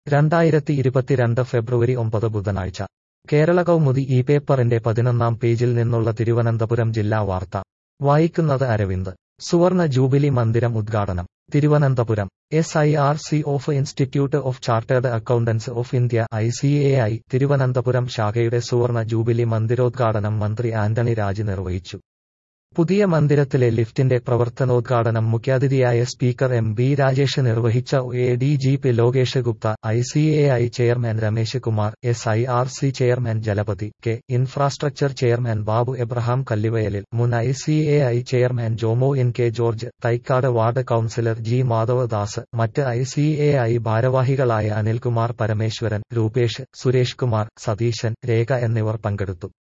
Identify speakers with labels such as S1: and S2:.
S1: രണ്ടായിരത്തി ഇരുപത്തിരണ്ട് ഫെബ്രുവരി ഒമ്പത് ബുധനാഴ്ച കേരള കൗമുദി ഈ പേപ്പറിന്റെ പതിനൊന്നാം പേജിൽ നിന്നുള്ള തിരുവനന്തപുരം ജില്ലാ വാർത്ത വായിക്കുന്നത് അരവിന്ദ് സുവർണ ജൂബിലി മന്ദിരം ഉദ്ഘാടനം Thiruvananthapuram S I R C of institute of chartered accountants of India I C A I Thiruvananthapuram ശാഖയുടെ സുവർണ ജൂബിലി മന്ദിരോദ്ഘാടനം മന്ത്രി ആന്റണി രാജ് നിർവഹിച്ചു പുതിയ മന്ദിരത്തിലെ ലിഫ്റ്റിന്റെ പ്രവർത്തനോദ്ഘാടനം മുഖ്യാതിഥിയായ സ്പീക്കർ എം ബി രാജേഷ് നിർവഹിച്ച A D G P Lokesh Gupta I C A I chairman Ramesh Kumar S I R C chairman Jalapathi K infrastructure chairman Babu Abraham Kallivayalil മുൻ I C A I chairman Jomo N K George Thycaud ward councillor G Madhavadas മറ്റ് ഐ സി എ ഐ ഭാരവാഹികളായ അനിൽകുമാർ പരമേശ്വരൻ രൂപേഷ് സുരേഷ് കുമാർ സതീശൻ രേഖ എന്നിവർ പങ്കെടുത്തു